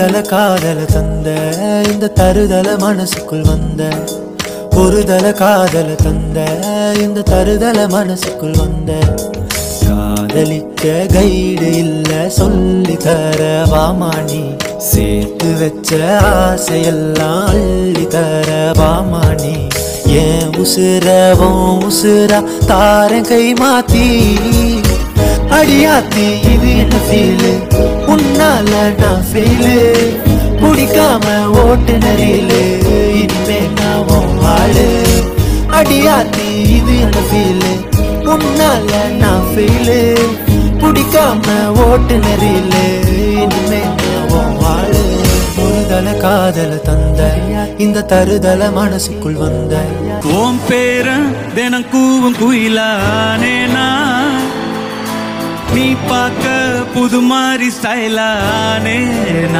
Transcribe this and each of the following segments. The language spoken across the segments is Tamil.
தல காதல தந்த இந்த தருதல மனசுக்குள் வந்த ஒரு தல காதல தந்த இந்த தருதல மனசுக்குள் வந்த காதலிக்க கைடு இல்ல சொல்லி தர வாமாணி சேர்த்து வச்ச ஆசையெல்லாம் அள்ளி தர வாமாணி ஏன் உசுரவும் உசுரா தாரன் கை மாத்தி அடியாத்தி இது என்ன ஃபீலு உன்னால நான் ஃபீலு பிடிக்காம ஓட்டுநரிலு இனிமே நான் உன் ஆளு அடியாத்தி இது என்ன ஃபீலு உன்னால நான் ஃபீலு பிடிக்காம ஓட்டுநரிலு இனிமே நான் உன் ஆளு முழுதல காதல தந்த இந்த தருதல மனசுக்குள் வந்த உன் பேரன் தினம் கூவும் குயிலானேனா நீ பார்க்க புது மாதிரி ஸ்டைலானேனா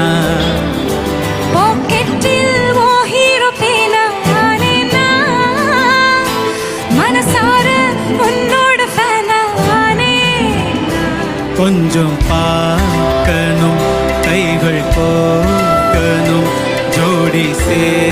பாக்கெட்டில் ஓ ஹீரோ பேனா நானேனா மனசார உன்னோட ஃபேனா நானேனா கொஞ்சம் பார்க்கணும் கைகள் கோக்கணும் ஜோடி சே